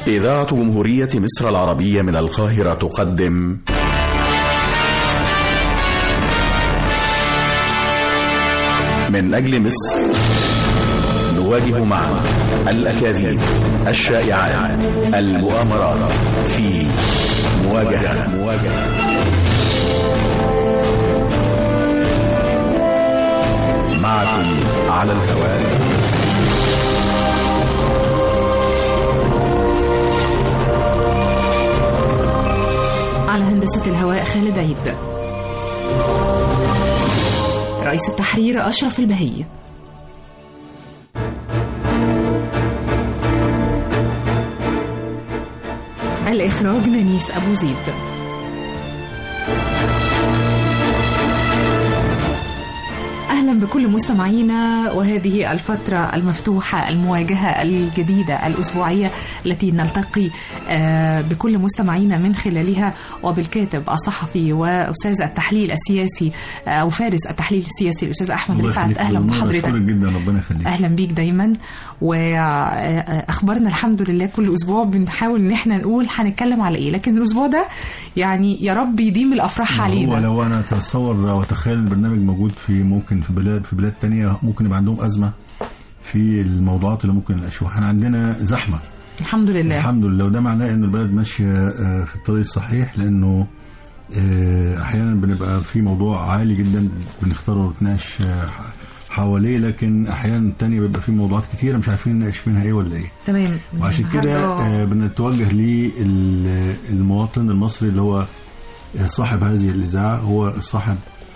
إذاعة جمهورية مصر العربية من القاهرة تقدم من أجل مصر نواجه معا الأكاذيب الشائعات المؤامرات في مواجهة مواجهة معكم على الهواء على هندسة الهواء خالد عيد رئيس التحرير أشرف البهي الإخراج نانيس أبو زيد أهلا بكل مستمعينا وهذه الفترة المفتوحة المواجهة الجديدة الأسبوعية التي نلتقي آه، بكل مستمعينا من خلالها وبالكاتب الصحفي وأستاذ التحليل السياسي آه، أو فارس التحليل السياسي الأستاذ أحمد الله رفعت يخليك أهلا والله بحضرتك بشكرك جدا ربنا يخليك اهلا بيك دايما واخبارنا الحمد لله كل اسبوع بنحاول ان احنا نقول هنتكلم على ايه لكن الاسبوع ده يعني يا رب يديم الافراح هو علينا لو انا اتصور واتخيل البرنامج موجود في ممكن في بلاد في بلاد تانية ممكن يبقى عندهم ازمه في الموضوعات اللي ممكن نناقشوها احنا عندنا زحمه الحمد لله الحمد لله وده معناه ان البلد ماشيه آه، في الطريق الصحيح لانه آه، احيانا بنبقى في موضوع عالي جدا بنختاره ونتناقش آه، حواليه لكن احيانا تانية بيبقى في موضوعات كتيره مش عارفين نناقش منها ايه ولا ايه تمام وعشان كده النهاردة- آه، بنتوجه للمواطن المصري اللي هو صاحب هذه الإذاعة هو صاحب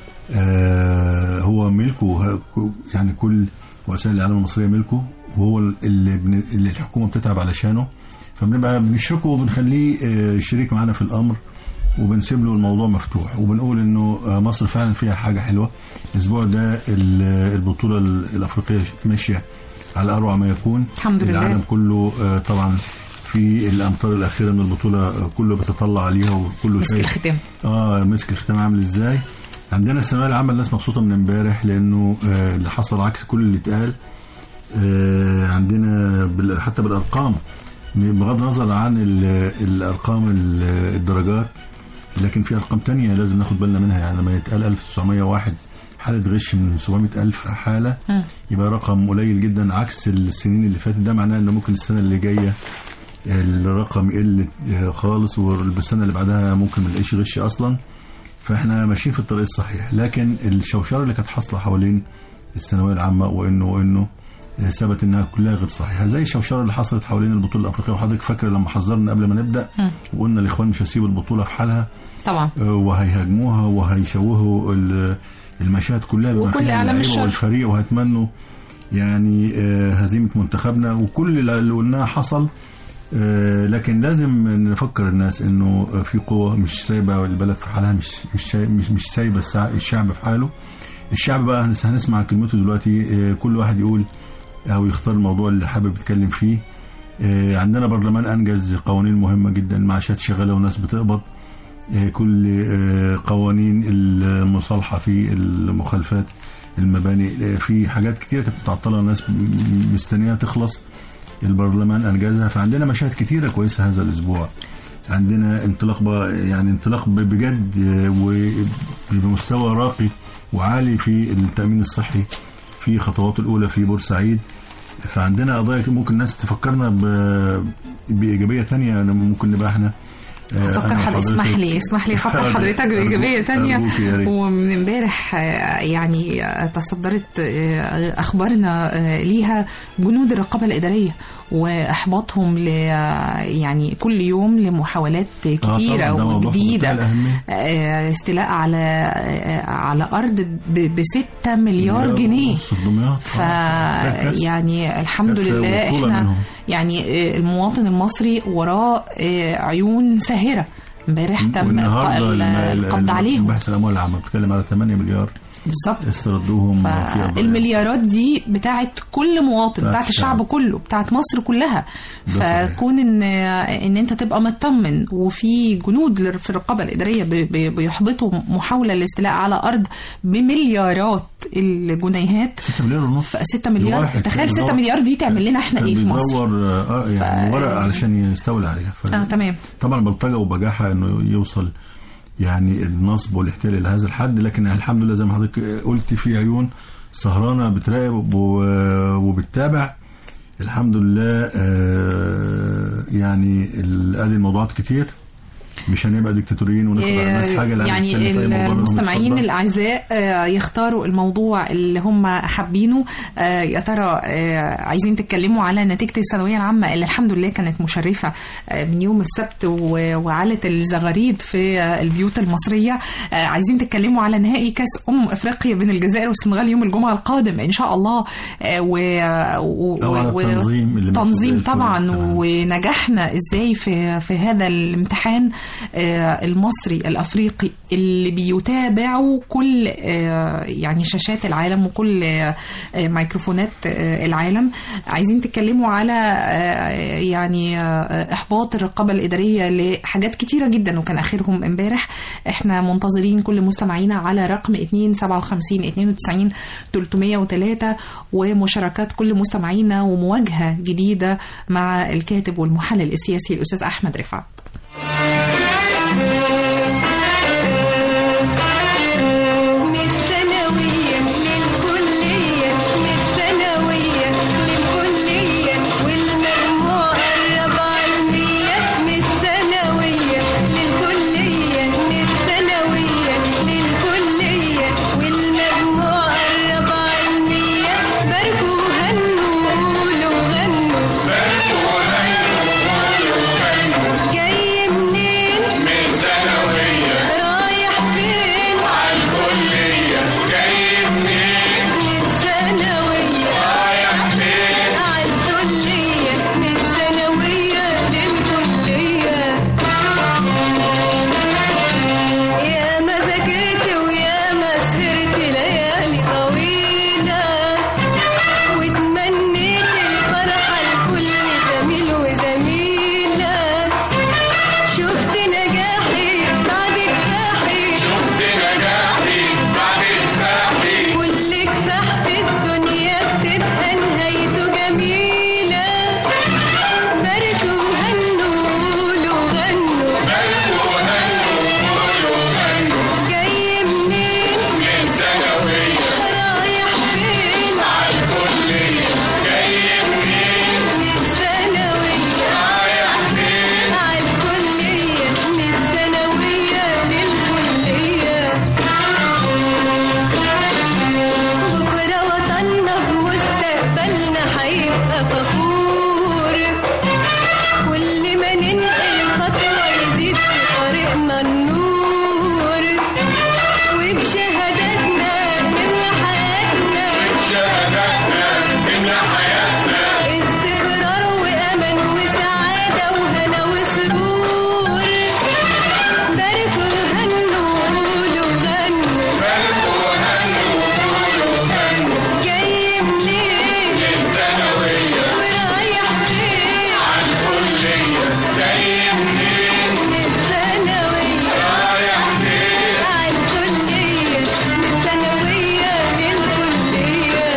آه، هو ملكه ه- يعني كل وسائل الإعلام المصرية ملكه وهو اللي, بن- اللي الحكومة بتتعب علشانه فبنبقى بنشركه وبنخليه آه، شريك معانا في الأمر وبنسيب له الموضوع مفتوح وبنقول انه آه، مصر فعلا فيها حاجه حلوه الاسبوع ده ال- البطوله ال- الافريقيه ماشيه على اروع ما يكون الحمد لله. العالم كله آه، طبعا في الامطار الاخيره من البطوله آه، كله بيتطلع عليها وكله مسك شايف الختام اه مسك الختام عامل ازاي عندنا الثانويه العامه الناس مبسوطه من امبارح لانه آه اللي حصل عكس كل اللي اتقال آه عندنا بال- حتى بالارقام بغض النظر عن ال- الارقام ال- الدرجات لكن في ارقام تانية لازم ناخد بالنا منها يعني لما يتقال 1901 حالة غش من 700 ألف حالة مم. يبقى رقم قليل جدا عكس السنين اللي فاتت ده معناه انه ممكن السنة اللي جاية الرقم يقل آه، خالص والسنة اللي بعدها ممكن ما نلاقيش غش أصلا فاحنا ماشيين في الطريق الصحيح لكن الشوشره اللي كانت حاصله حوالين الثانويه العامه وانه وانه ثبت انها كلها غير صحيحه زي الشوشره اللي حصلت حوالين البطوله الافريقيه وحضرتك فاكره لما حذرنا قبل ما نبدا مم. وقلنا الاخوان مش هيسيبوا البطوله في حالها طبعا آه، وهيهاجموها وهيشوهوا ال- المشاهد كلها بما وكل فيها إعلام اللعيبة الشر. والفريق وهيتمنوا يعني آه، هزيمه منتخبنا وكل اللي قلناه حصل آه، لكن لازم نفكر الناس انه في قوه مش سايبه البلد في حالها مش مش ساي- مش, مش سايبه السع- الشعب في حاله الشعب بقى هنس- هنسمع كلمته دلوقتي آه، كل واحد يقول او يختار الموضوع اللي حابب يتكلم فيه آه، عندنا برلمان انجز قوانين مهمه جدا معاشات شغاله وناس بتقبض آه، كل آه، قوانين المصالحه في المخالفات المباني آه، في حاجات كتيره كانت متعطله الناس م- مستنياها تخلص البرلمان انجزها فعندنا مشاهد كتيره كويسه هذا الاسبوع عندنا انطلاق بقى يعني انطلاق ب- بجد آه، وبمستوى راقي وعالي في التامين الصحي في خطواته الاولى في بورسعيد فعندنا قضايا ممكن الناس تفكرنا ب- بايجابيه تانية ممكن نبقى احنا آه، فكر أنا حضرتك وحضرتك- اسمح لي اسمح لي افكر حضرتك بايجابيه أرجوك- تانية أرجوك يا ريت. ومن امبارح آه، يعني آه، تصدرت آه، اخبارنا آه، ليها جنود الرقابه الاداريه واحباطهم ل يعني كل يوم لمحاولات آه، كتيره طبعاً ده موضوع في منتهى وجديده الأهمية. آه، استيلاء على آه، على ارض ب 6 مليار جنيه ونص في دمياط. ف آه، كارثة. يعني الحمد كارثة لله وبطولة احنا منهم. يعني آه، المواطن المصري وراه آه، عيون ساهره امبارح تم والنهارده ال- الم- القبض الم- عليهم بحث الاموال العامه بتتكلم على 8 مليار بالظبط استردوهم في الضياع. المليارات دي بتاعت كل مواطن بتاعت بتاعت الشعب الشعب. كله بتاعت مصر كلها ده صحيح. فكون ان ان انت تبقى مطمن وفي جنود في الرقابه الاداريه بي- بي- بيحبطوا محاوله للاستيلاء على ارض بمليارات الجنيهات 6 مليار ونص 6 مليار الواحد تخيل كان 6 بيدور- مليار دي تعمل لنا احنا كان ايه في مصر بيدور آه يعني ف- ورق علشان يستولي عليها ف... اه تمام طبعا بلطجه وبجاحه انه يوصل يعني النصب والاحتلال الى هذا الحد لكن الحمد لله زي ما حضرتك قلت في عيون سهرانه بتراقب و- وبتتابع الحمد لله آه، يعني ال- ادي الموضوعات كتير مش هنبقى ديكتاتوريين وناخد على الناس حاجه لا يعني هنتكلم في أي موضوع منهم المستمعين اتفضل. الاعزاء آه، يختاروا الموضوع اللي هم حابينه آه، يا ترى آه، عايزين تتكلموا على نتيجه الثانويه العامه اللي الحمد لله كانت مشرفه آه، من يوم السبت و- وعلت الزغاريد في آه، البيوت المصريه آه، عايزين تتكلموا على نهائي كاس امم افريقيا بين الجزائر والسنغال يوم الجمعه القادم ان شاء الله آه، و و- أو على و- التنظيم اللي ماشي زي تنظيم الفل. طبعا تمام. ونجحنا ازاي في في هذا الامتحان آه، المصري الافريقي اللي بيتابعوا كل آه، يعني شاشات العالم وكل آه، آه، ميكروفونات آه، العالم عايزين تتكلموا على آه، يعني آه، احباط الرقابه الاداريه لحاجات كتيره جدا وكان اخرهم امبارح احنا منتظرين كل مستمعينا على رقم 257 92 303 ومشاركات كل مستمعينا ومواجهه جديده مع الكاتب والمحلل السياسي الاستاذ احمد رفعت من الثانوية للكلية من الثانوية للكلية والمجموع قرب علمية من الثانوية للكلية من الثانوية للكلية والمجموع قرب علمية باركوا هنوا قولوا غنوا جاي منين رايح فين عالكلية جاي منين من الثانوية رايح فين عالكلية من الثانوية للكلية يا ما ذاكرت ويا ما سهرت ليالي طويلة وتمنيت الفرحة لكل زميل وزميلة شفت نجاحي بعد كفاحي شفت نجاحي بعد كفاحي كل كفاح في الدنيا بتبقى نهايته جميلة باركوا هنوا قولوا غنوا باركوا هنوا قولوا غنوا جاي منين من الثانوية رايح فين عالكلية جاي منين من الثانوية رايح فين عالكلية من الثانوية للكلية بكرة وطننا بمستقبلنا هيبقى فخور كل ما ننقل خطوة يزيد في طريقنا النور وبشهاداتنا نملى حياتنا بشهاداتنا نملى حياتنا استقرار وأمل وسعادة وهنا وسرور باركوا هنوا قولوا غنوا جاي منين من الثانوية ورايح فين عالكلية جاي منين من الثانوية رايح فين عالكلية من الثانوية للكلية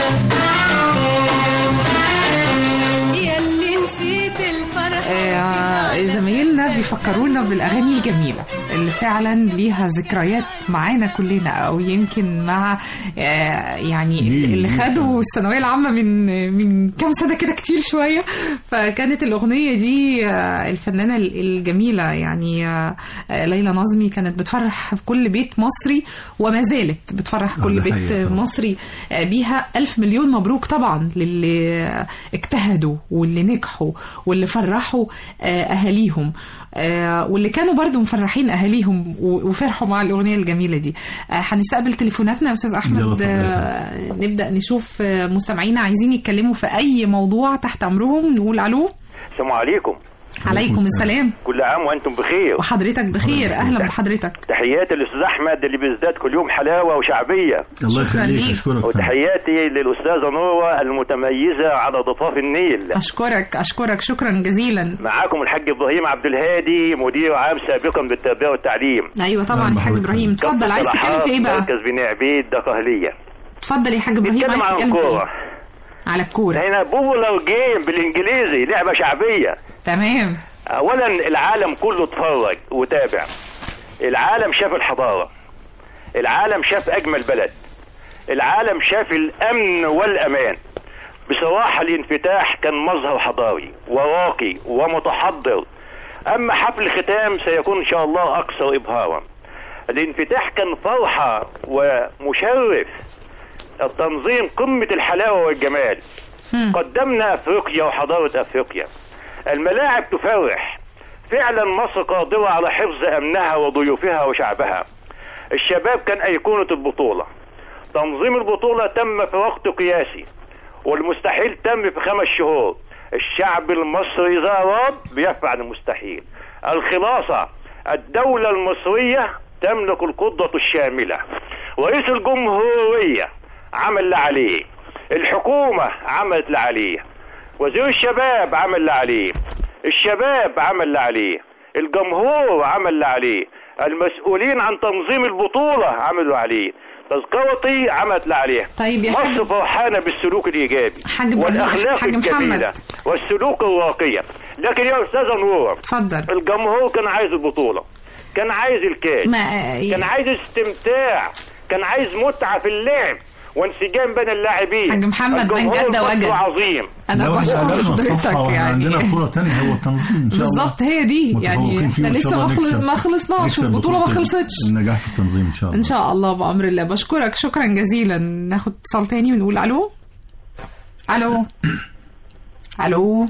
ياللي نسيت الفرح آه، زمايلنا بيفكرونا بالاغاني الجميله اللي فعلا ليها ذكريات معانا كلنا او يمكن مع آه، يعني جيل- اللي جيل خدوا الثانويه العامه من من كام سنه كده كتير شويه فكانت الاغنيه دي آه، الفنانه ال- الجميله يعني آه، آه، ليلى نظمي كانت بتفرح في كل بيت مصري وما زالت بتفرح آه، كل ده بيت حقيقة طبعاً. مصري آه، بيها ألف مليون مبروك طبعا للي اجتهدوا واللي نجحوا واللي فرحوا آه، أهاليهم آه، واللي كانوا برضو مفرحين أهاليهم و- وفرحوا مع الأغنية الجميلة دي آه، هنستقبل تليفوناتنا يا أستاذ يلا أحمد اتفضل. آه، نبدأ نشوف آه، مستمعينا عايزين يتكلموا في أي موضوع تحت أمرهم نقول ألو السلام عليكم عليكم السلام كل عام وانتم بخير وحضرتك بخير اهلا بحضرتك تحياتي للاستاذ احمد اللي بيزداد كل يوم حلاوه وشعبيه الله شكراً يخليك ليك. اشكرك فندم. وتحياتي للاستاذه نوره المتميزه على ضفاف النيل اشكرك اشكرك شكرا جزيلا معاكم الحاج ابراهيم عبد الهادي مدير عام سابقا بالتربيه والتعليم ايوه طبعا أهلا يا حاج بحضرتك. ابراهيم اتفضل عايز تتكلم في ايه بقى مركز بني عبيد دقهليه اتفضل يا حاج ابراهيم نتكلم عايز عن تتكلم في الكوره ايه على الكوره هنا بوبولار جيم بالانجليزي لعبه شعبيه تمام اولا العالم كله اتفرج وتابع العالم شاف الحضاره العالم شاف اجمل بلد العالم شاف الامن والامان بصراحه الانفتاح كان مظهر حضاري وراقي ومتحضر اما حفل الختام سيكون ان شاء الله اكثر ابهارا الانفتاح كان فرحه ومشرف التنظيم قمه الحلاوه والجمال هم. قدمنا افريقيا وحضاره افريقيا الملاعب تفرح فعلا مصر قادره على حفظ امنها وضيوفها وشعبها الشباب كان ايقونه البطوله تنظيم البطوله تم في وقت قياسي والمستحيل تم في خمس شهور الشعب المصري اذا اراد بيفعل المستحيل الخلاصه الدوله المصريه تملك القدره الشامله رئيس الجمهوريه عمل اللي عليه الحكومه عملت اللي عليه وزير الشباب عمل اللي عليه الشباب عمل اللي عليه الجمهور عمل اللي عليه المسؤولين عن تنظيم البطولة عملوا عليه تذكرتي عملت اللي عليها طيب يا حاج مصر فرحانة بالسلوك الإيجابي حاج إبراهيم، والأخلاق حاج محمد. الجميلة والسلوك الراقية لكن يا أستاذة نور اتفضل الجمهور كان عايز البطولة كان عايز الكاس ما كان عايز استمتاع كان عايز متعة في اللعب وانسجام بين اللاعبين حاج محمد بن الجمهور جدة مصر وجد. عظيم انا لو احنا بشكر قلبنا الصفحة حضرتك واحنا يعني عندنا بطولة تانية هو التنظيم ان شاء الله بالظبط هي دي يعني متفوقين فيه احنا وإن شاء لسه ما الله خلص- نكسب- ما خلصناش نكسب والبطوله ما بطولة خلصتش النجاح في التنظيم ان شاء الله ان شاء الله بامر الله بشكرك شكرا جزيلا ناخد اتصال تاني ونقول الو الو الو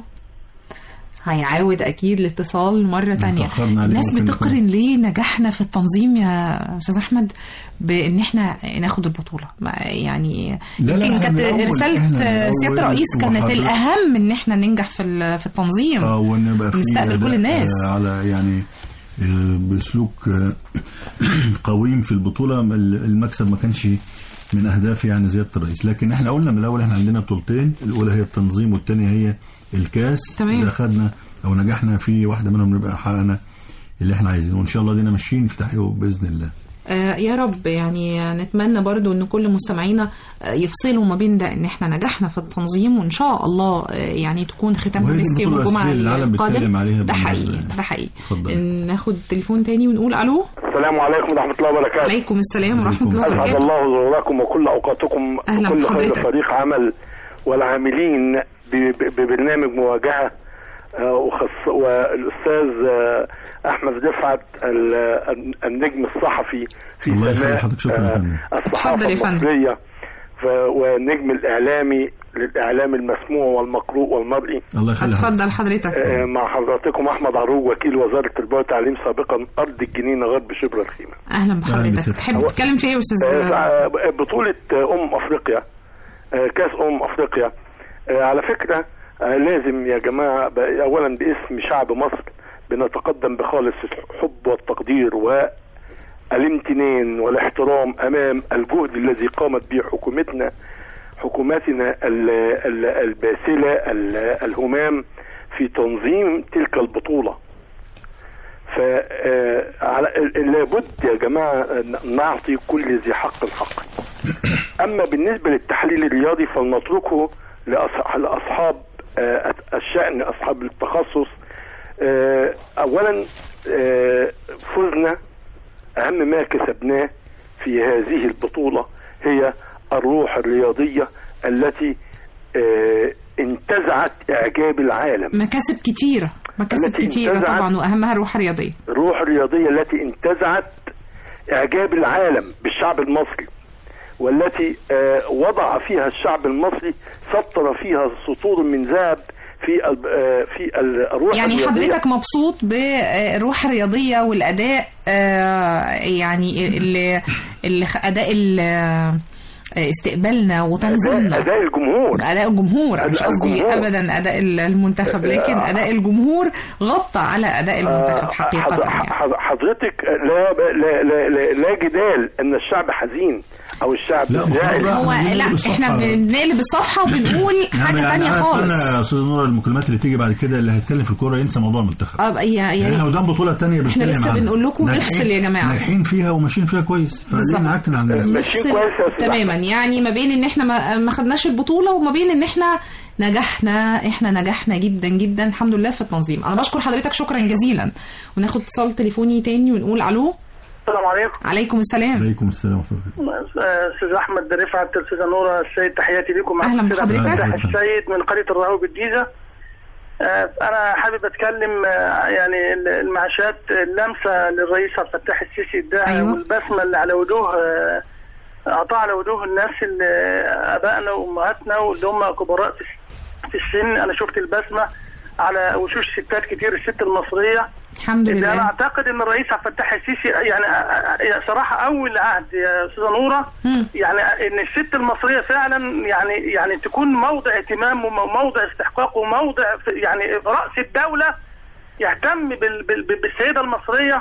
هيعاود اكيد الاتصال مره تانية اتأخرنا عليه، الناس ممكن بتقرن ليه نجاحنا في التنظيم يا استاذ احمد بان احنا ناخد البطوله ما يعني لا، لا، يمكن إحنا كانت من الأول- رساله إحنا من سياده الأول الرئيس كانت وحضرتك- الاهم ان احنا ننجح في ال- في التنظيم اه وان يبقى في نستقبل كل أداء، الناس. آه، على يعني آه، باسلوب آه، قويم في البطوله ال- المكسب ما كانش من اهداف يعني زياده الرئيس لكن احنا قلنا من الاول احنا عندنا بطولتين الاولى هي التنظيم والثانيه هي الكاس تمام. اذا خدنا او نجحنا في واحده منهم نبقى حققنا اللي احنا عايزينه وان شاء الله دينا ماشيين في تحقيقه باذن الله آه، يا رب يعني نتمنى برضو ان كل مستمعينا آه، يفصلوا ما بين ده ان احنا نجحنا في التنظيم وان شاء الله آه، يعني تكون ختام وهي دي مسك يوم البطولة الجمعه الأساسية اللي العالم القادم بيتكلم عليها ده بالمناسبة حقيقي يعني. ده حقيقي اتفضل. ناخد تليفون تاني ونقول الو السلام عليكم ورحمة الله وبركاته عليكم السلام ورحمه الله عليكم أسعد وبركاته الله ظهوركم وكل أوقاتكم أهلا وكل خير بحضرتك. فريق عمل والعاملين ب- ب- ببرنامج مواجهة آه، وخص والأستاذ آه، أحمد رفعت ال- النجم الصحفي في الله يخلي سماء حضرتك، شكراً يا آه، فندم. الصحافة اتفضل يا فندم. المصرية ف- والنجم الإعلامي للإعلام المسموع والمقروء والمرئي الله يخلي حضرتك. اتفضل حضرتك آه، مع حضراتكم أحمد عروج وكيل وزارة التربية والتعليم سابقا أرض الجنينة غرب شبرا الخيمة اهلا أهلا بحضرتك بسيادتك. تحب تتكلم في ايه يا استاذ آه، بطولة أم أفريقيا آه، كأس أم أفريقيا آه، على فكرة آه، لازم يا جماعة ب- أولا باسم شعب مصر بنتقدم بخالص الحب والتقدير والامتنان والاحترام أمام الجهد الذي قامت به حكومتنا حكوماتنا ال- ال- الباسلة ال- الهمام في تنظيم تلك البطولة فلابد يا جماعة ن- نعطي كل ذي حق حقه أما بالنسبة للتحليل الرياضي فلنتركه لأص- لأصحاب آه، الشأن أصحاب التخصص آه، أولا آه، فزنا أهم ما كسبناه في هذه البطولة هي الروح الرياضية التي آه، انتزعت إعجاب العالم مكاسب كتيره مكاسب التي كتيره انتزعت- طبعا واهمها الروح الرياضيه الروح الرياضية التي انتزعت إعجاب العالم بالشعب المصري والتي آه، وضع فيها الشعب المصري سطر فيها سطور من ذهب في ال- آه، في ال- الروح يعني الرياضية حضرتك مبسوط بالروح الرياضية والأداء آه، يعني اللي اللي خ- أداء ال- آه، استقبالنا وتنظيمنا اداء الجمهور اداء الجمهور أنا مش أداء قصدي الجمهور. ابدا اداء المنتخب لكن اداء الجمهور غطى على اداء المنتخب حقيقه حض- يعني. حض- حضرتك لا لا لا لا, لا جدال ان الشعب حزين او الشعب لا، زعل. مخرج. هو بنقلب لا الصفحة. احنا بنقلب الصفحه وبنقول حاجه تانية عارف خالص انا يا استاذ نور المكالمات اللي تيجي بعد كده اللي هيتكلم في الكوره ينسى موضوع المنتخب اه يا يعني يا احنا قدام بطوله تانية احنا بنتكلم لسه عنها. بنقول لكم ناجحين- افصل يا جماعة. ناجحين فيها وماشيين فيها كويس بالظبط. فليه نعكن على الناس ماشيين نفصل كويس يا أستاذ تماما يعني ما بين ان احنا ما, ما خدناش البطوله وما بين ان احنا نجحنا احنا نجحنا جدا جدا الحمد لله في التنظيم انا بشكر حضرتك شكرا جزيلا وناخد اتصال تليفوني تاني ونقول الو السلام عليكم عليكم السلام عليكم السلام ورحمه الله استاذ احمد رفعت الاستاذه نوره السيد تحياتي لكم أهلا الأستاذ عبد بحضرتك. الفتاح السيد من قريه الرهو بالجيزه آه، انا حابب اتكلم آه، يعني المعاشات اللمسه للرئيس عبد الفتاح السيسي اداها أيوة. والبسمه اللي على وجوه آه، اعطاها على وجوه الناس اللي ابائنا وامهاتنا واللي هم كبراء في في السن انا شفت البسمه على وشوش ستات كتير الست المصريه الحمد اللي انا لله اعتقد ان الرئيس عبد الفتاح السيسي يعني يعني صراحه اول عهد يا استاذه نوره مم. يعني ان الست المصريه فعلا يعني يعني تكون موضع اهتمام وموضع استحقاق وموضع في- يعني راس الدوله يهتم بال- بال- بالسيده المصريه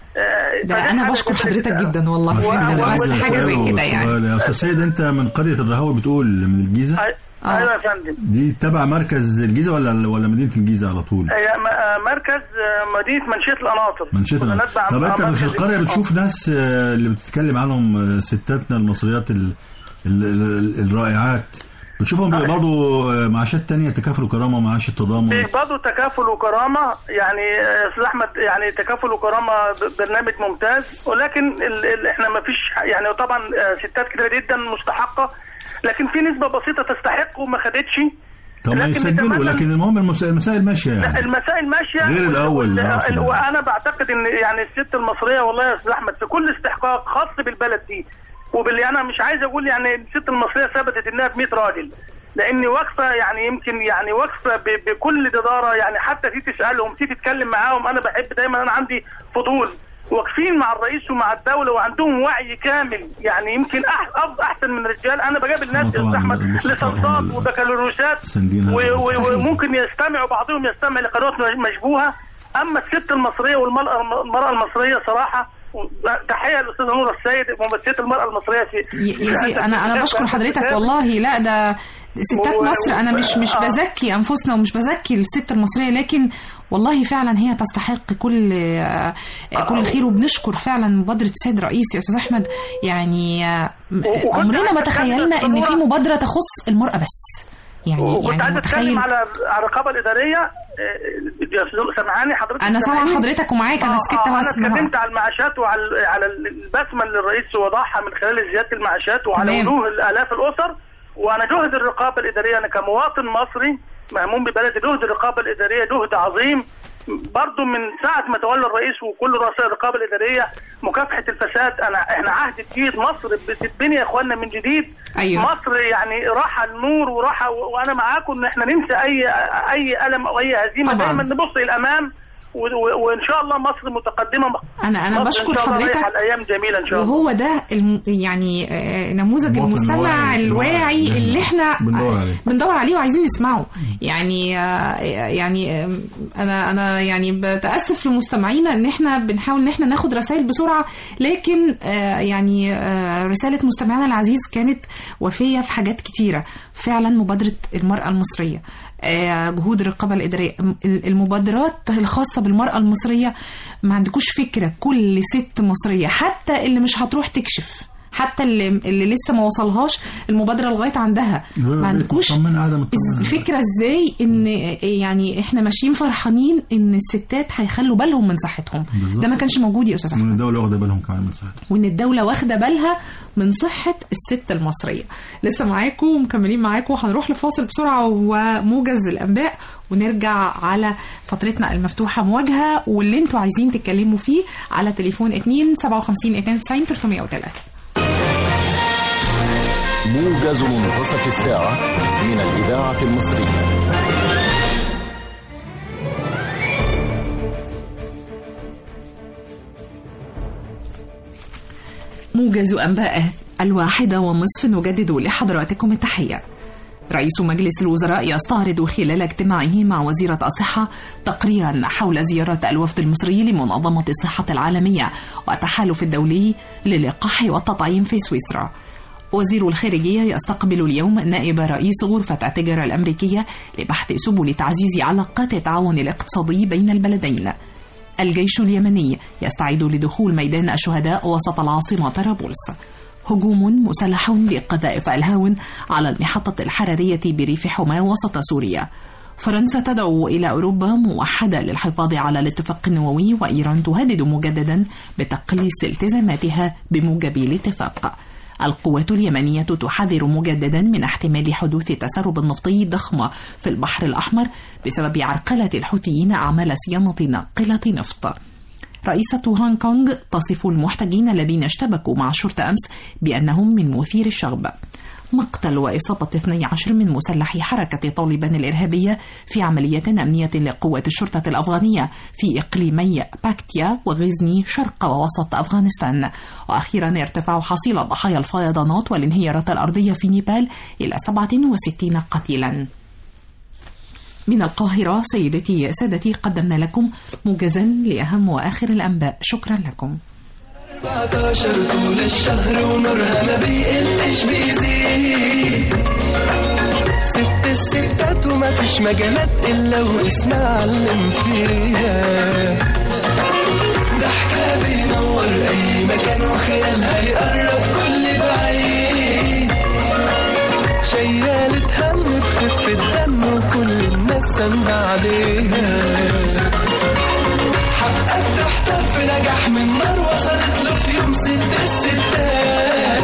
آه، ده فدي انا حاجة بشكر جدا حضرتك جدا والله عشان جدا كده بس عايز حاجه زي أسأله كده يعني سؤال. يا استاذ سيد انت من قريه الرهاوي بتقول من الجيزه أي- آه. ايوه يا فندم دي تبع مركز الجيزه ولا ولا مدينه الجيزه على طول هي م- آه، مركز آه، مدينه منشيه القناطر منشئة كنا الأمل. نتبع طب انت مركز في القريه ال- بتشوف ناس آه، اللي بتتكلم عنهم آه، ستاتنا المصريات ال- ال- ال- الرائعات بتشوفهم بيقبضوا آه، معاشات تانية تكافل وكرامه معاش التضامن بيقبضوا تكافل وكرامه يعني آه، استاذ احمد يعني تكافل وكرامه ب- برنامج ممتاز ولكن ال ال احنا ما فيش يعني طبعا آه، ستات كتير جدا مستحقه لكن في نسبه بسيطه تستحق وما خدتش طب ما لكن يسجلوا نتمنى- لكن المهم المس- المسائل ماشيه يعني المسائل ماشيه غير الأول، وال- أقصد ال- يعني. وانا بعتقد ان يعني الست المصريه والله يا استاذ احمد في كل استحقاق خاص بالبلد دي وباللي انا مش عايز اقول يعني الست المصريه ثبتت انها ب 100 راجل لاني واقفه يعني يمكن يعني واقفه ب- بكل جداره يعني حتى في تسالهم في تتكلم معاهم انا بحب دايما انا عندي فضول واقفين مع الرئيس ومع الدوله وعندهم وعي كامل يعني يمكن أح- أف- احسن من الرجال انا بقابل ناس طبعاً يا احمد المستشار ليسانسات هم وبكالوريوسات سندين هذا. و- و- صحيح. وممكن يستمعوا بعضهم يستمع لقنوات مشبوهه اما الست المصريه والمراه المراه المصريه صراحه تحيه للاستاذه نور السيد ممثله المراه المصريه في ي- يا سيدي انا انا بشكر حضرتك والله لا ده ستات و- مصر انا مش مش آه. بزكي انفسنا ومش بزكي الست المصريه لكن والله فعلا هي تستحق كل آه، كل خير وبنشكر فعلا مبادره السيد الرئيس يا استاذ احمد يعني آه، م- وكنت عمرنا ما عايزة تخيلنا أتكلم ان في بصورة- مبادره تخص المراه بس يعني وكنت يعني عايز متخيل اتكلم على على الرقابه الاداريه آه، يا أستاذ- سامعاني حضرتك انا سامعه سامعاني؟ حضرتك ومعاك انا آه، سكت آه، انا وهسمع اتكلمت على المعاشات وعلى على البسمه اللي الرئيس وضعها من خلال زياده المعاشات وعلى تمام. وجوه الالاف الاسر وانا جهد الرقابه الاداريه انا كمواطن مصري مهموم ببلدي جهد الرقابه الاداريه جهد عظيم برضه من ساعة ما تولى الرئيس وكل رؤساء الرقابة الإدارية مكافحة الفساد أنا إحنا عهد جديد مصر بتتبني يا إخواننا من جديد أيوه. مصر يعني راحة النور وراحة و- وأنا معاكم إن إحنا ننسى أي أي ألم أو أي هزيمة طبعاً. دايما نبص للأمام و- و- وإن شاء الله مصر متقدمة انا انا مصر بشكر إن شاء الله حضرتك رايحة الأيام جميلة إن شاء الله وهو ده الم... يعني آه، نموذج المواطن المستمع الواعي- الواعي الواعي. اللي احنا بندور عليه. بندور عليه وعايزين نسمعه يعني آه، يعني آه، انا انا يعني بتاسف لمستمعينا ان احنا بنحاول ان احنا ناخد رسائل بسرعه لكن آه، يعني آه، رساله مستمعنا العزيز كانت وفيه في حاجات كتيره فعلا مبادره المراه المصريه آه، جهود الرقابه الاداريه م- المبادرات الخاصه بالمراه المصريه ما عندكوش فكره كل ست مصريه حتى اللي مش هتروح تكشف حتى اللي, اللي لسه ما وصلهاش المبادره لغايه عندها ما عندكوش مطمنة قاعدة إز- مطمنة الفكره ازاي ان يعني احنا ماشيين فرحانين ان الستات هيخلوا بالهم من صحتهم بالظبط. ده ما كانش موجود يا استاذ احمد ومن الدولة واخدة بالهم كمان من صحتهم وان الدوله واخده بالها من صحه الست المصريه لسه معاكم ومكملين معاكم هنروح لفاصل بسرعه وموجز الانباء ونرجع على فترتنا المفتوحه مواجهه واللي انتوا عايزين تتكلموا فيه على تليفون 2 57 92 303 موجز منتصف الساعة من الإذاعة المصرية موجز أنباء الواحدة والنصف نجدد لحضراتكم التحية رئيس مجلس الوزراء يستعرض خلال اجتماعه مع وزيرة الصحة تقريرا حول زيارة الوفد المصري لمنظمة الصحة العالمية والتحالف الدولي للقاح والتطعيم في سويسرا وزير الخارجية يستقبل اليوم نائب رئيس غرفة التجارة الأمريكية لبحث سبل تعزيز علاقات التعاون الاقتصادي بين البلدين الجيش اليمني يستعد لدخول ميدان الشهداء وسط العاصمة طرابلس هجوم مسلح بقذائف الهاون على المحطة الحرارية بريف حماة وسط سوريا فرنسا تدعو إلى أوروبا موحدة للحفاظ على الاتفاق النووي وإيران تهدد مجددا بتقليص التزاماتها بموجب الاتفاق القوات اليمنية تحذر مجددا من احتمال حدوث تسرب نفطي ضخم في البحر الأحمر بسبب عرقلة الحوثيين أعمال صيانة ناقلة نفط رئيسة هونغ كونغ تصف المحتجين الذين اشتبكوا مع الشرطة أمس بأنهم من مثير الشغب مقتل وإصابة 12 من مسلحي حركة طالبان الإرهابية في عملية أمنية لقوات الشرطة الأفغانية في إقليمي باكتيا وغزني شرق ووسط أفغانستان وأخيرا ارتفاع حصيلة ضحايا الفيضانات والانهيارات الأرضية في نيبال إلى 67 قتيلا من القاهرة سيدتي سادتي قدمنا لكم موجزا لأهم وآخر الأنباء شكرا لكم 14 طول الشهر ونورها ما بيقلش بيزيد ست الستات وما فيش مجالات الا واسمها علم فيها ضحكها بينور اي مكان وخيالها يقرب كل بعيد شيالة هم بخف الدم وكل الناس سامعة عليها حقك تحتار في نجاح من نار وصلت له في يوم ست الستات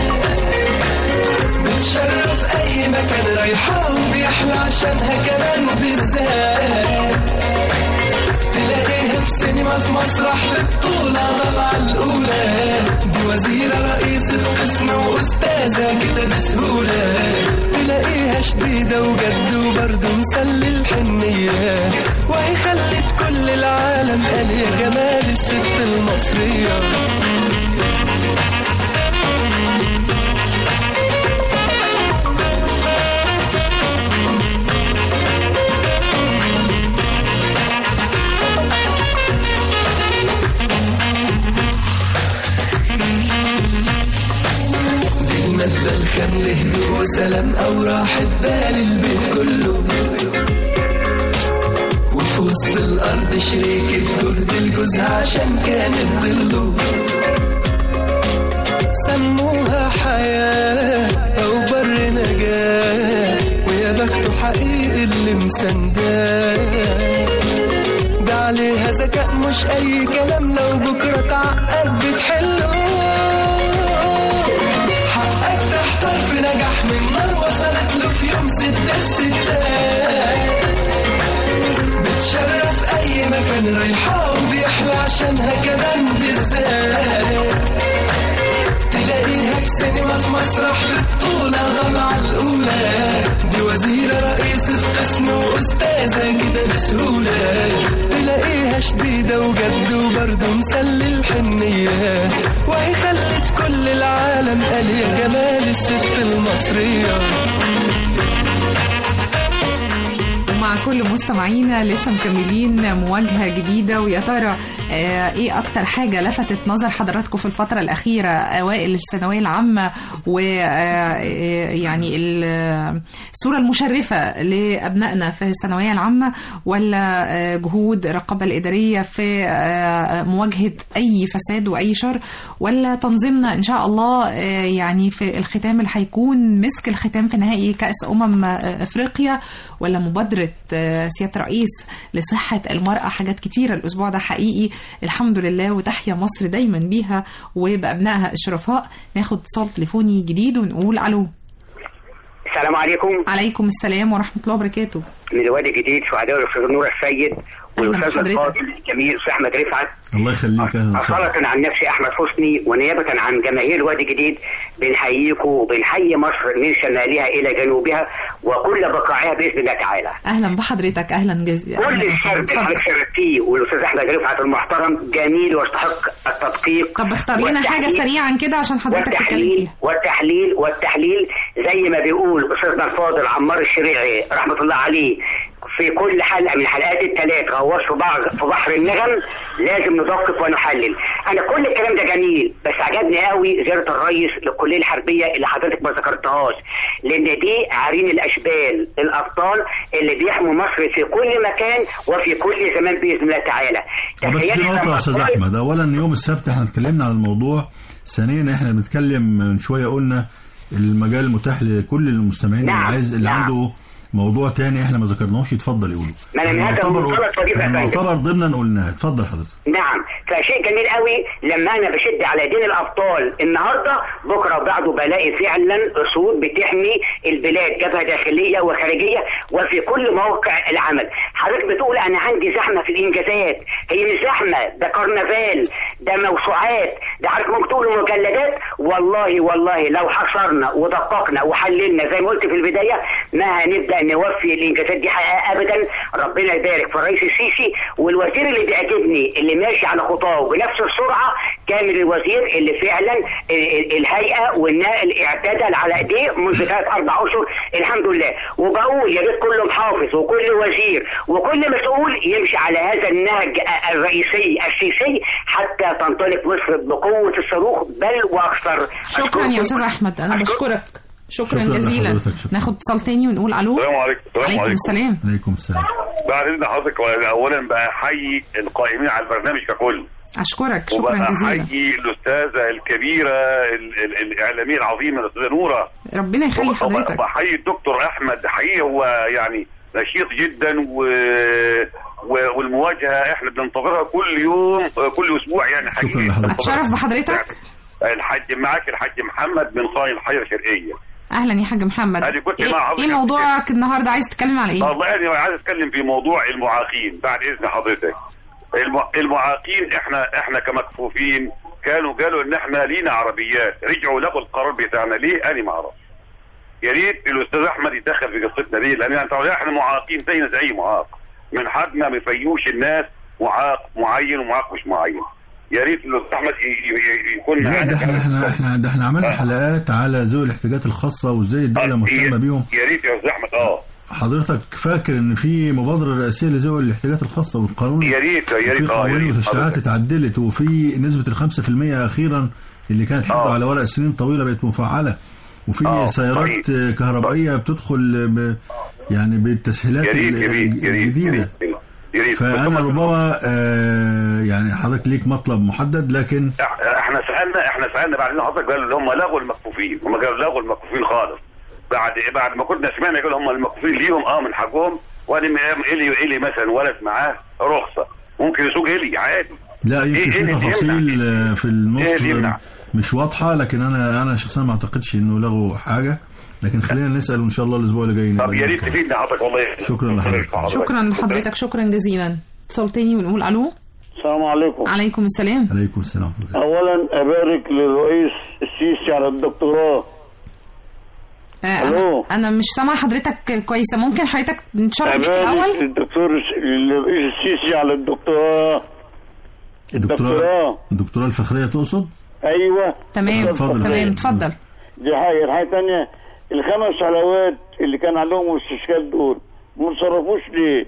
بتشرف اي مكان رايحة وبيحلى عشانها كمان بالذات تلاقيها في سينما في مسرح في بطولة طالعة الأولى دي وزيرة رئيسة قسم وأستاذة كده بسهولة تلاقيها شديدة وجد وبرضه مسلي الحنية وهي خلت كل العالم قال يا جمال الست المصرية دي المادة الخام لهدوء وسلام أو راحة بال البيت كله وفي وسط الأرض شريكة جهد لجوزها عشان كانت ضله سموها حياة أو بر نجاة ويا بخته حقيقي اللي مسنداه ده عليها ذكاء مش أي كلام لو بكرة تعقد بتحله حقك تحتار في نجاح من نار وصلت له في يوم ست الستات بتشرف أي مكان رايحة وبيحلى عشانها كمان بالذات تلاقيها في سينما في مسرح في بطولة طالعة الأولى دي وزيرة رئيسة قسم وأستاذة كده بسهولة تلاقيها شديدة وجد وبرضه مسلي الحنية وهي خلت كل العالم قال يا جمال الست المصرية ومع كل مستمعينا لسه مكملين مواجهة جديدة ويا ترى آه، ايه اكتر حاجة لفتت نظر حضراتكم في الفترة الأخيرة أوائل الثانوية العامة ويعني الصورة المشرفة لأبنائنا في الثانوية العامة ولا آه، جهود الرقابة الإدارية في آه، مواجهة أي فساد وأي شر ولا تنظيمنا إن شاء الله آه، يعني في الختام اللي هيكون مسك الختام في نهائي كأس أمم آه، أفريقيا ولا مبادرة آه، سيادة رئيس لصحة المرأة حاجات كتيرة الأسبوع ده حقيقي الحمد لله وتحيا مصر دايما بيها وبأبنائها الشرفاء ناخد اتصال تليفوني جديد ونقول ألو السلام عليكم عليكم السلام ورحمة الله وبركاته من الوادي الجديد سعداء الاستاذ نور السيد والاستاذ بحضرتك. الفاضل الجميل استاذ احمد رفعت الله يخليك اهلا وسهلا أصالة عن نفسي أحمد حسني ونيابة عن جماهير وادي جديد بنحييكم وبنحيي مصر من شمالها إلى جنوبها وكل بقاعها بإذن الله تعالى. اهلا بحضرتك اهلا جزيلا كل أهلاً وسهلاً. الشرط اللي اتفضل. حضرتك شاركتيه والأستاذ أحمد رفعت المحترم جميل ويستحق التدقيق طب اختار لنا حاجه والتحليل- سريعا كده عشان حضرتك تتكلم والتحليل فيها والتحليل والتحليل زي ما بيقول استاذنا الفاضل عمار الشريعي رحمه الله عليه في كل حلقه من حلقات الثلاث غواص في بعض في بحر النغم لازم ندقق ونحلل انا كل الكلام ده جميل بس عجبني قوي زياره الرئيس للكليه الحربيه اللي حضرتك ما ذكرتهاش لان دي عرين الاشبال الابطال اللي بيحموا مصر في كل مكان وفي كل زمان باذن الله تعالى بس في تخيل نقطة لما يا أستاذ القائد- أحمد أولا يوم السبت احنا اتكلمنا عن الموضوع ثانيا احنا بنتكلم من شوية قلنا المجال متاح لكل المستمعين نعم، اللي عايز اللي نعم. عنده موضوع تاني احنا ما ذكرناهوش يتفضل يقوله ما أنا من هذا المعتبر- المنطلق وجيب أفندم. المعتبر ضمنا قلناه اتفضل حضرتك نعم فشيء جميل قوي لما انا بشد على دين الابطال النهارده بكره وبعده بلاقي فعلا اسود بتحمي البلاد جبهه داخليه وخارجيه وفي كل موقع العمل حضرتك بتقول انا عندي زحمه في الانجازات هي مش زحمه ده كرنفال ده موسوعات ده حضرتك ممكن تقول مجلدات والله والله لو حصرنا ودققنا وحللنا زي ما قلت في البدايه ما هنبدا نوفي الانجازات دي حقيقه ابدا ربنا يبارك في الرئيس السيسي والوزير اللي بيعجبني اللي ماشي على خطاه بنفس السرعه كامل الوزير اللي فعلا ال- ال- الهيئه والنقل اعتدل على ايديه منذ ثلاث اربع اشهر الحمد لله وبقول يا ريت كل محافظ وكل وزير وكل مسؤول يمشي على هذا النهج الرئيسي السيسي حتى تنطلق مصر بقوه الصاروخ بل واكثر شكرا يا استاذ احمد انا بشكرك شكرا شكراً جزيلا لحضرتك، شكراً. ناخد اتصال تاني ونقول الو السلام عليكم السلام عليكم عليكم السلام عليكم السلام بعد اذن حضرتك اولا بحيي القائمين على البرنامج ككل اشكرك شكرا جزيلا وبحيي الاستاذه الكبيره ال- ال- الاعلاميه العظيمه الاستاذه نوره ربنا يخلي حضرتك وبحيي الدكتور احمد حقيقي هو يعني نشيط جدا و... و... والمواجهه احنا بننتظرها كل يوم كل اسبوع يعني شكرا حقيقي لحضرتك. اتشرف بحضرتك الحاج معاك الحاج محمد من قايل الحي الشرقيه اهلا يا حاج محمد أنا كنت ايه, مع حضرتك إيه موضوعك النهارده عايز تتكلم على ايه والله يعني عايز اتكلم في موضوع المعاقين بعد اذن حضرتك الم- المعاقين احنا احنا كمكفوفين كانوا قالوا ان احنا لينا عربيات رجعوا لغوا القرار بتاعنا ليه انا ما اعرف يا ريت الاستاذ احمد يتدخل في قصتنا ليه لان انت احنا معاقين زينا زي اي معاق من حدنا ما يفيوش الناس معاق معين ومعاق مش معين يا ريت الاستاذ احمد ي- ي- ي- يكون لا معانا ده احنا احنا احنا ده احنا عملنا حلقات على ذوي الاحتياجات الخاصة وازاي الدولة مهتمة بيهم يا ريت يا استاذ احمد اه حضرتك فاكر ان في مبادرة رئاسية لذوي الاحتياجات الخاصة والقانون يا ريت يا وفي ريت اه يا قوانين ريت وتشريعات حضرتك. اتعدلت وفي نسبة الخمسة في المية أخيرا اللي كانت حلوة آه. على ورق سنين طويلة بقت مفعلة وفي آه، سيارات كهربائية بتدخل ب يعني بالتسهيلات يا ريت ال- يا ريت يا ريت يا الجديدة ريت يا ريت فأنا ربما آه، يعني حضرتك ليك مطلب محدد لكن احنا سالنا احنا سالنا بعدين حضرتك قالوا اللي هم لغوا المكفوفين هم قالوا لغوا المكفوفين خالص بعد بعد ما كنا سمعنا يقولوا هم المكفوفين ليهم اه من حقهم وانا م- الي الي مثلا ولد معاه رخصه ممكن يسوق الي عادي لا يمكن إيه في اللي تفاصيل آه، في إيه النص اللي يمنع؟ مش واضحة لكن أنا أنا شخصيا ما أعتقدش إنه لغوا حاجة لكن خلينا نسأل وإن شاء الله الأسبوع اللي جاي طب نبقى يا ريت نتكلم. تفيدنا حضرتك والله شكرا لحضرتك شكرا لحضرتك شكرا جزيلا اتصال تاني ونقول الو السلام عليكم عليكم السلام عليكم السلام اولا ابارك للرئيس السيسي على الدكتوراه آه، ألو. انا انا مش سامعه حضرتك كويسه ممكن حضرتك نتشرف بيك ابارك الاول للدكتور للرئيس السيسي على الدكتوراه الدكتوراه الدكتوراه الفخرية تقصد؟ ايوه تمام اتفضل. تمام اتفضل دي حاجه الحاجه الثانيه الخمس حلوات اللي كان عليهم استشكال دول ما صرفوش ليه؟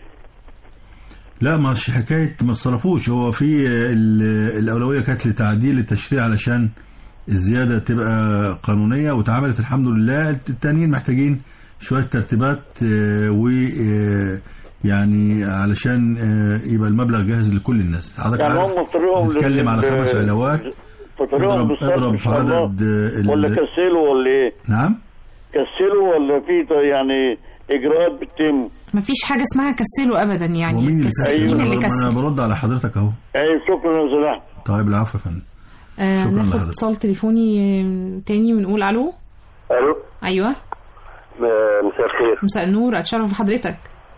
لا مش حكاية ما تصرفوش هو في ال- الأولوية كانت لتعديل التشريع علشان الزيادة تبقى قانونية واتعملت الحمد لله التانيين محتاجين شوية ترتيبات آه، و آه، يعني علشان آه، يبقى المبلغ جاهز لكل الناس حضرتك يعني عارف هم في طريقهم نتكلم على لل- خمس علاوات في طريقهم اضرب بالصرف اضرب إن في شاء الله. عدد آه، ال- ولا كسلوا ولا ايه؟ نعم كسلوا ولا في ط- يعني اجراءات بتتم؟ مفيش حاجه اسمها كسله ابدا يعني ومين اللي كسل- كسل مين اللي انا كسل برد على حضرتك اهو ايوه شكرا يا زلاح طيب العفو يا فندم آه شكراً ناخد لحضرتك. اتصال تليفوني آه، تاني ونقول الو الو ايوه مساء الخير مساء النور اتشرف بحضرتك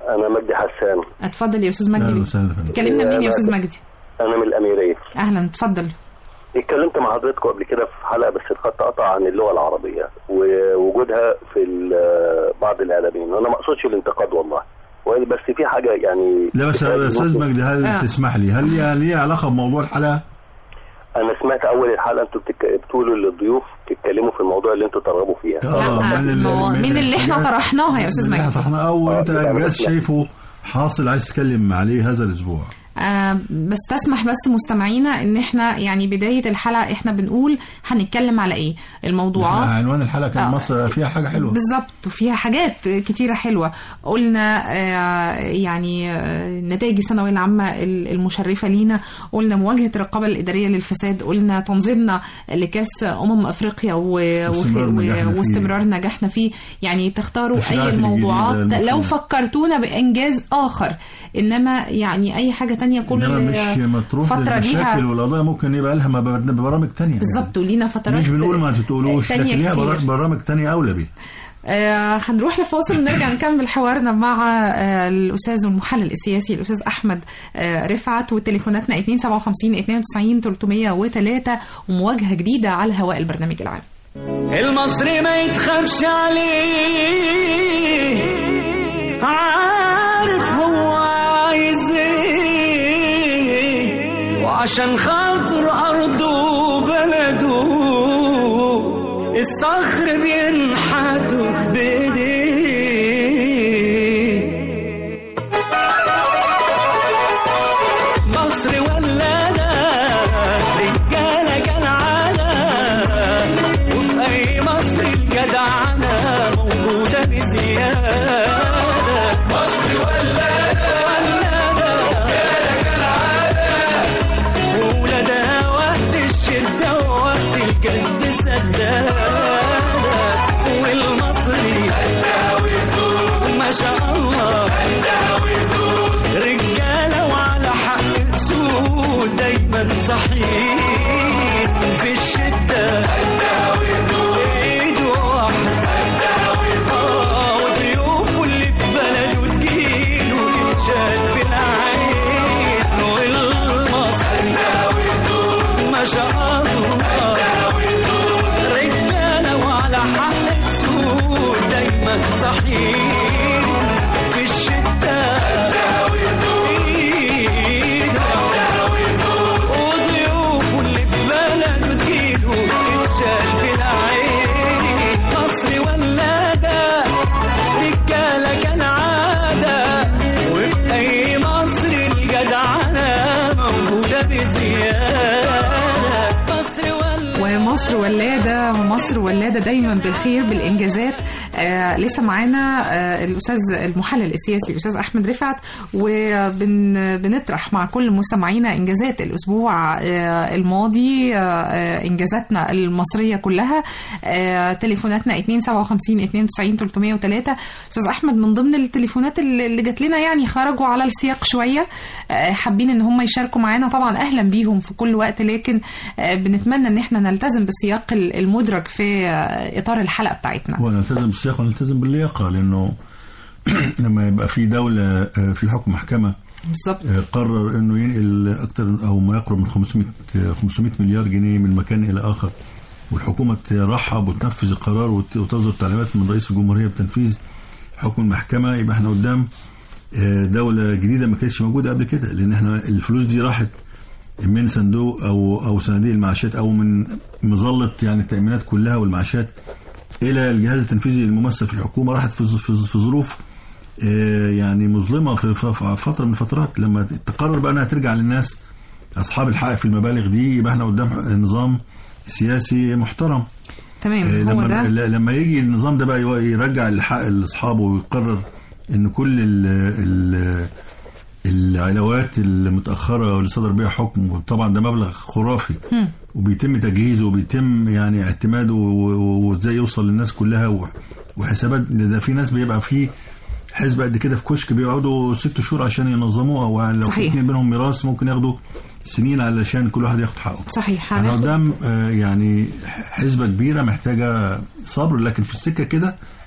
انا مجدي حسان اتفضل يا استاذ أهلا مجدي وسهلا فندم. كلمنا منين يا أنا- استاذ مجدي انا من الاميريه اهلا اتفضل اتكلمت مع حضرتكم قبل كده في حلقه بس الخط قطع عن اللغه العربيه ووجودها في ال- بعض الاعلاميين وانا ما اقصدش الانتقاد والله بس في حاجه يعني لا بس يا استاذ مجدي هل آه. تسمح لي هل ليها ليها علاقه بموضوع الحلقه؟ انا سمعت اول الحلقه انتوا بتك... بتقولوا للضيوف تتكلموا في الموضوع اللي انتوا ترغبوا فيها آه، من ال- ما هو من من اللي احنا الحاجات- طرحناها يا استاذ من اللي مجدي احنا طرحناه او انت آه، انجاز لا. شايفه حاصل عايز تتكلم عليه هذا الاسبوع آه بس تسمح بس مستمعينا ان احنا يعني بداية الحلقة احنا بنقول هنتكلم على ايه الموضوعات إحنا عنوان الحلقه كان آه. مصر فيها حاجه حلوه بالظبط وفيها حاجات كتيرة حلوة قلنا آه، يعني آه، نتائج الثانوية العامة ال- المشرفة لينا قلنا مواجهة الرقابة الإدارية للفساد قلنا تنظيمنا لكأس أمم أفريقيا و- واستمرار وخ- نجاحنا فيه. واستمرار نجاحنا فيه يعني تختاروا التشريعات أي الجديدة الموضوعات المفروض. لو فكرتونا بإنجاز آخر إنما يعني أي حاجة تانية كل انما مش مطروح فترة للمشاكل ليها والقضايا ممكن يبقى لها مب- برامج تانية بالظبط ولينا فترات مش بنقول ما تقولوش تانية لكن ليها كتير. برا- برامج تانية اولى بيها آه هنروح لفاصل ونرجع نكمل حوارنا مع آه الاستاذ والمحلل السياسي الاستاذ احمد آه رفعت وتليفوناتنا 257 92 303 ومواجهه جديده على هواء البرنامج العام المصري ما يتخافش عليه عارف هو عايز ايه وعشان خاطر ارضه وبلده الصخر بينحتوا بايديه مصر ولادة رجالة كالعادة وفي أي مصر الجدعنة موجودة بزيادة مصر ولادة رجالة كالعادة وولادها وقت الشدة ووقت الجد سدادة والمصري ما شاء الله رجالة وعلى حق سود دايما صحيح في الشدة ايده واحدة آه، وضيوفه اللي في بلده تجيله تتشال في العين والمصري ما شاء الله رجالة وعلى حق سود دايما صحيح في الشتاء وضيوفه اللي في بلده تجيله تتشال في العين مصر ولادة رجالة كالعادة وفي أي مصر الجدعنة موجودة بزيادة مصر ولادة ومصر ولاده ومصر ولاده دايما بالخير بالانجازات آه لسه معانا آه الاستاذ المحلل السياسي الاستاذ احمد رفعت وبنطرح مع كل مستمعينا انجازات الاسبوع آه الماضي آه آه، انجازاتنا المصريه كلها آه تليفوناتنا 257 92 303 استاذ احمد من ضمن التليفونات اللي اللي جات لنا يعني خرجوا على السياق شويه آه حابين ان هم يشاركوا معانا طبعا اهلا بيهم في كل وقت لكن آه بنتمنى ان احنا نلتزم بالسياق ال- المدرج في آه اطار الحلقه بتاعتنا ونلتزم بالسياق ونلتزم باللياقه لانه لما يبقى في دوله آه، في حكم محكمه بالظبط آه، قرر انه ينقل اكثر او ما يقرب من 500 آه، 500 مليار جنيه من مكان الى اخر والحكومه ترحب وتنفذ القرار وت- وتصدر تعليمات من رئيس الجمهوريه بتنفيذ حكم المحكمه يبقى احنا قدام آه، دوله جديده ما كانتش موجوده قبل كده لان احنا الفلوس دي راحت من صندوق او او صناديق المعاشات او من مظله يعني التامينات كلها والمعاشات الى الجهاز التنفيذي الممثل في الحكومه راحت في في في ظروف آه، يعني مظلمه في في- في فتره من الفترات لما تقرر بقى انها ترجع للناس اصحاب الحق في المبالغ دي يبقى احنا قدام نظام سياسي محترم تمام آه، هو لما ده ل- لما يجي النظام ده بقى يو- يرجع الحق لاصحابه ويقرر ان كل ال ال العلاوات المتاخره واللي صدر بيها حكم وطبعا ده مبلغ خرافي مم. وبيتم تجهيزه وبيتم يعني اعتماده و- و- وازاي يوصل للناس كلها و- وحسابات ده ده في ناس بيبقى في حزب قد كده في كشك بيقعدوا ست شهور عشان ينظموها ولو في صحيح. اتنين بينهم ميراث ممكن ياخدوا سنين علشان كل واحد ياخد حقه صحيح احنا هناخد قدام آه، يعني حسبة كبيرة محتاجة صبر لكن في السكة كده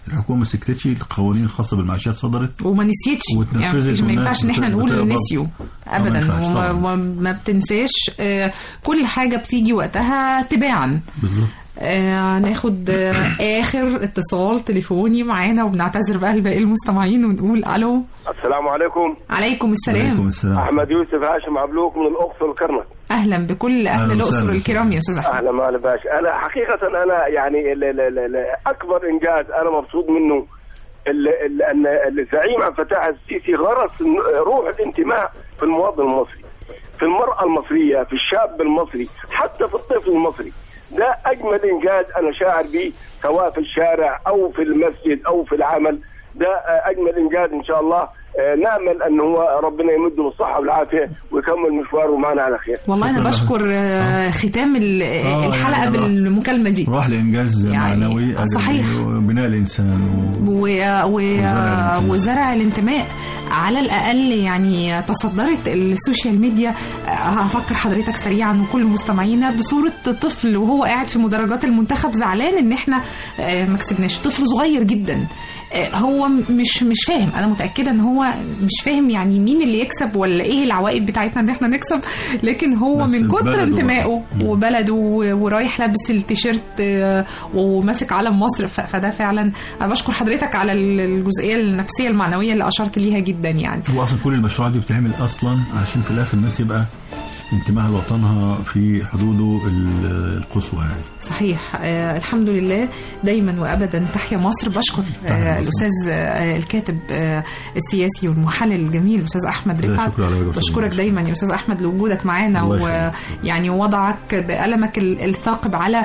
الحكومه ما سكتتش القوانين الخاصه بالمعاشات صدرت وما نسيتش واتنفذت يعني ما والناس ينفعش ان احنا بت- نقول بتقبض. نسيوا آه، ما ابدا ينفعش وما, طبعاً. وما بتنساش آه، كل حاجه بتيجي وقتها تباعا بالظبط آه ناخد آه اخر اتصال تليفوني معانا وبنعتذر بقى لباقي المستمعين ونقول الو السلام عليكم عليكم السلام السلام احمد يوسف هاشم عبلوك من الاقصر الكرنك اهلا بكل اهل أهلا الاقصر وسهلا. الكرام يا استاذ احمد اهلا وسهلا باشا انا حقيقه انا يعني ال- ال- ال- ال- اكبر انجاز انا مبسوط منه ال- ال- ان الزعيم عبد الفتاح السيسي غرس روح الانتماء في المواطن المصري في المراه المصريه في الشاب المصري حتى في الطفل المصري ده اجمل انجاز انا شاعر به سواء في الشارع او في المسجد او في العمل ده اجمل انجاز ان شاء الله آه، نامل ان هو ربنا يمده بالصحه والعافيه ويكمل مشواره معنا على خير والله انا بشكر آه ختام ال- آه، الحلقه يعني أنا بالمكالمه دي راح لانجاز يعني معنوي أدبي صحيح. وبناء الانسان و... و... و... الانتماء. وزرع الانتماء على الاقل يعني تصدرت السوشيال ميديا آه، هفكر حضرتك سريعا وكل مستمعينا بصوره طفل وهو قاعد في مدرجات المنتخب زعلان ان احنا آه، ما كسبناش طفل صغير جدا آه، هو مش مش فاهم انا متاكده ان هو مش فاهم يعني مين اللي يكسب ولا ايه العوائد بتاعتنا ان احنا نكسب لكن هو بس من كتر بلده انتمائه وبلده و- ورايح لابس التيشيرت آه، وماسك علم مصر ف- فده فعلا انا بشكر حضرتك على ال- الجزئيه النفسيه المعنويه اللي اشرت ليها جدا يعني هو اصلا كل المشروعات دي بتتعمل اصلا عشان في الاخر الناس يبقى انتمائها لوطنها في حدوده ال- القصوى يعني صحيح آه الحمد لله دايما وابدا تحيا مصر بشكر آه الاستاذ آه الكاتب آه السياسي والمحلل الجميل الاستاذ احمد لا رفعت شكر على واجب بشكرك أستاذ دايما يا استاذ احمد لوجودك معانا الله يخليك. ويعني وضعك بقلمك ال- الثاقب على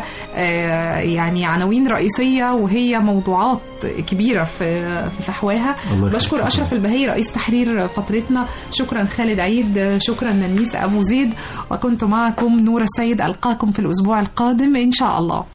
آه يعني عناوين رئيسيه وهي موضوعات كبيره في في فحواها الله يخليك. بشكر اشرف البهي رئيس تحرير فترتنا شكرا خالد عيد شكرا ننيس ابو زيد وكنت معكم نور السيد القاكم في الاسبوع القادم ان شاء الله